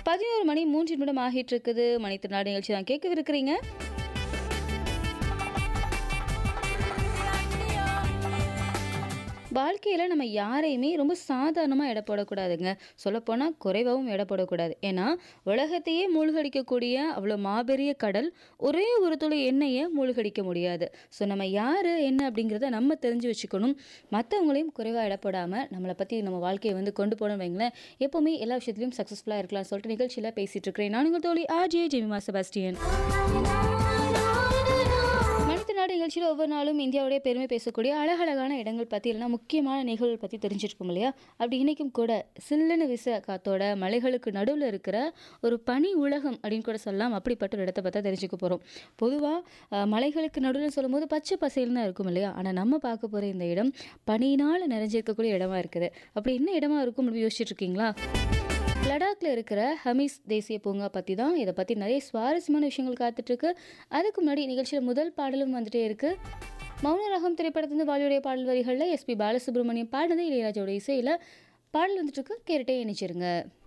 பதினோரு மணி மூன்று நிமிடம் ஆகிட்டு இருக்குது மணித்திருநாடு நிகழ்ச்சி தான் கேட்கவிருக்கிறீங்க வாழ்க்கையில் நம்ம யாரையுமே ரொம்ப சாதாரணமாக எடை போடக்கூடாதுங்க சொல்லப்போனால் குறைவாகவும் எடை போடக்கூடாது ஏன்னா உலகத்தையே மூழ்கடிக்கக்கூடிய அவ்வளோ மாபெரிய கடல் ஒரே ஒரு துளி எண்ணெயை மூழ்கடிக்க முடியாது ஸோ நம்ம யார் என்ன அப்படிங்கிறத நம்ம தெரிஞ்சு வச்சுக்கணும் மற்றவங்களையும் குறைவாக எடை போடாமல் நம்மளை பற்றி நம்ம வாழ்க்கையை வந்து கொண்டு போகணும் வைங்களேன் எப்போவுமே எல்லா விஷயத்துலையும் சக்ஸஸ்ஃபுல்லாக இருக்கலாம்னு சொல்லிட்டு நிகழ்ச்சியில் பேசிகிட்டு இருக்கிறேன் நான் உங்கள் தோழி ஆர்ஜே ஜெமிமா செபாஸ்டியன் மனித நாடு நிகழ்ச்சியில் ஒவ்வொரு நாளும் இந்தியாவுடைய பெருமை பேசக்கூடிய அழகழகான இடங்கள் பற்றி இல்லைனா முக்கியமான நிகழ்வுகள் பற்றி தெரிஞ்சிருப்போம் இல்லையா அப்படி இன்றைக்கும் கூட சில்லுன்னு விச காத்தோட மலைகளுக்கு நடுவில் இருக்கிற ஒரு பனி உலகம் அப்படின்னு கூட சொல்லலாம் அப்படிப்பட்ட ஒரு இடத்த பார்த்தா தெரிஞ்சுக்க போகிறோம் பொதுவாக மலைகளுக்கு நடுவில் சொல்லும்போது பச்சை பசையில் தான் இருக்கும் இல்லையா ஆனால் நம்ம பார்க்க போகிற இந்த இடம் பனியினால் நிறைஞ்சிருக்கக்கூடிய இடமா இருக்குது அப்படி என்ன இடமா இருக்கும் அப்படின்னு யோசிச்சுட்டு இருக்கீங்களா லடாக்ல இருக்கிற ஹமீஸ் தேசிய பூங்கா பற்றி தான் இதை பற்றி நிறைய சுவாரஸ்யமான விஷயங்கள் காத்துட்ருக்கு அதுக்கு முன்னாடி நிகழ்ச்சியில் முதல் பாடலும் வந்துட்டே இருக்கு மௌன ரகம் திரைப்படத்திலிருந்து வாலியுடைய பாடல் வரிகளில் எஸ்பி பாலசுப்ரமணியம் பாடினது இளையராஜோட இசையில் பாடல் வந்துட்டு இருக்கு கேட்டுட்டே இணைச்சிருங்க